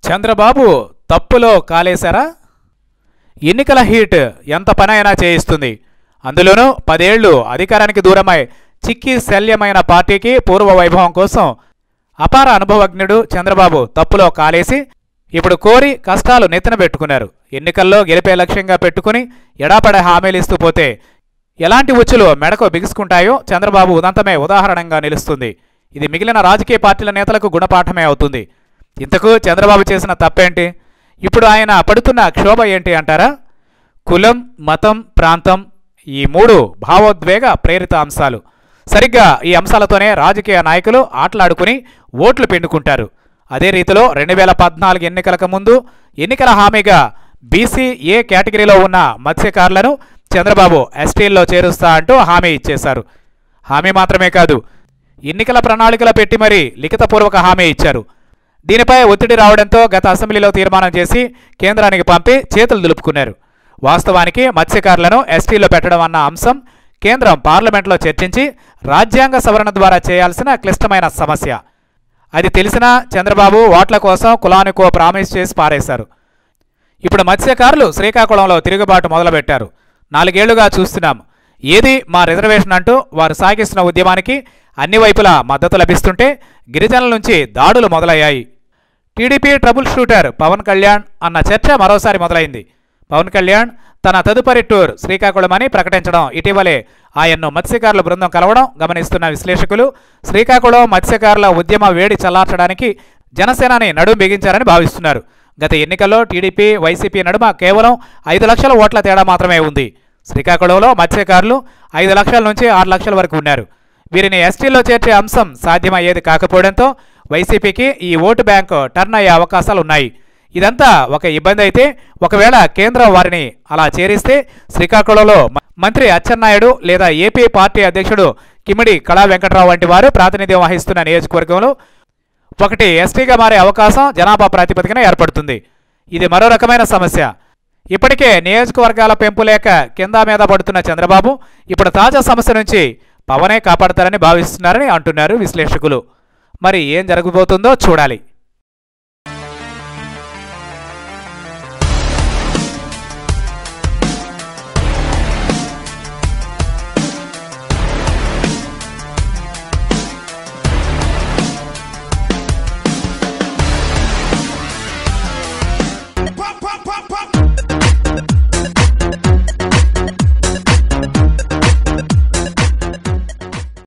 చంద్రబాబు తప్పులో కాలేశారా ఎన్నికల హీట్ ఎంత పనైనా చేయిస్తుంది అందులోనూ పదేళ్లు అధికారానికి దూరమై చిక్కి శల్యమైన పార్టీకి పూర్వ వైభవం కోసం అపార అనుభవజ్ఞుడు చంద్రబాబు తప్పులో కాలేసి ఇప్పుడు కోరి కష్టాలు నెత్తిన పెట్టుకున్నారు ఎన్నికల్లో గెలిపే లక్ష్యంగా పెట్టుకుని ఎడాపడ హామీలిస్తూ పోతే ఎలాంటి ఉచ్చులు మెడకు బిగుసుకుంటాయో చంద్రబాబు ఉదంతమే ఉదాహరణంగా నిలుస్తుంది ఇది మిగిలిన రాజకీయ పార్టీల నేతలకు గుణపాఠమే అవుతుంది ఇంతకు చంద్రబాబు చేసిన తప్పేంటి ఇప్పుడు ఆయన పడుతున్న క్షోభ ఏంటి అంటారా కులం మతం ప్రాంతం ఈ మూడు భావోద్వేగ ప్రేరిత అంశాలు సరిగ్గా ఈ అంశాలతోనే రాజకీయ నాయకులు ఆటలాడుకుని ఓట్లు పిండుకుంటారు అదే రీతిలో రెండు వేల పద్నాలుగు ఎన్నికలకు ముందు ఎన్నికల హామీగా బీసీ ఏ కేటగిరీలో ఉన్న మత్స్యకారులను చంద్రబాబు ఎస్టీల్లో చేరుస్తా అంటూ హామీ ఇచ్చేశారు హామీ మాత్రమే కాదు ఎన్నికల ప్రణాళికలు పెట్టి మరీ లిఖితపూర్వక హామీ ఇచ్చారు దీనిపై ఒత్తిడి రావడంతో గత అసెంబ్లీలో తీర్మానం చేసి కేంద్రానికి పంపి చేతులు దులుపుకున్నారు వాస్తవానికి మత్స్యకారులను ఎస్టీలో పెట్టడం అన్న అంశం కేంద్రం పార్లమెంట్లో చర్చించి రాజ్యాంగ సవరణ ద్వారా చేయాల్సిన క్లిష్టమైన సమస్య అది తెలిసినా చంద్రబాబు ఓట్ల కోసం కులానికో ప్రామిస్ చేసి పారేశారు ఇప్పుడు మత్స్యకారులు శ్రీకాకుళంలో తిరుగుబాటు మొదలుపెట్టారు నాలుగేళ్లుగా చూస్తున్నాం ఏది మా రిజర్వేషన్ అంటూ వారు సాగిస్తున్న ఉద్యమానికి అన్ని వైపులా మద్దతు లభిస్తుంటే గిరిజనుల నుంచి దాడులు మొదలయ్యాయి TDP trouble shooter Pawan Kalyan అన్న చర్చ మరోసారి మొదలైంది పవన్ కళ్యాణ్ తన తదుపరి టూర్ శ్రీకాకుళం అని ప్రకటించడం ఇటీవలే ఆయన్ను మత్స్యకారుల బృందం కలవడం గమనిస్తున్న విశ్లేషకులు శ్రీకాకుళం మత్స్యకారుల ఉద్యమ వేడి చల్లార్చడానికి జనసేనని నడుం బిగించారని భావిస్తున్నారు గత ఎన్నికల్లో టీడీపీ వైసీపీ నడుమ కేవలం ఐదు లక్షల ఓట్ల తేడా మాత్రమే ఉంది శ్రీకాకుళంలో మత్స్యకారులు ఐదు లక్షల నుంచి ఆరు లక్షల వరకు ఉన్నారు వీరిని ఎస్టీలో చేర్చే అంశం సాధ్యమయ్యేది కాకపోవడంతో వైసీపీకి ఈ ఓటు బ్యాంకు టర్న్ అయ్యే అవకాశాలు ఉన్నాయి ఇదంతా ఒక ఇబ్బంది అయితే ఒకవేళ కేంద్రం వారిని అలా చేరిస్తే శ్రీకాకుళంలో మ- మంత్రి అచ్చెన్నాయుడు లేదా ఏపీ పార్టీ అధ్యక్షుడు కిమిడి కళా వెంకట్రావు వంటి వారు ప్రాతినిధ్యం వహిస్తున్న నియోజకవర్గంలో ఒకటి ఎస్టీగా మారే అవకాశం జనాభా ప్రాతిపదికన ఏర్పడుతుంది ఇది మరో రకమైన సమస్య ఇప్పటికే నియోజకవర్గాల పెంపు లేక కింద మీద పడుతున్న చంద్రబాబు ఇప్పుడు తాజా సమస్య నుంచి పవనే కాపాడతారని భావిస్తున్నారని అంటున్నారు విశ్లేషకులు మరి ఏం జరగబోతుందో చూడాలి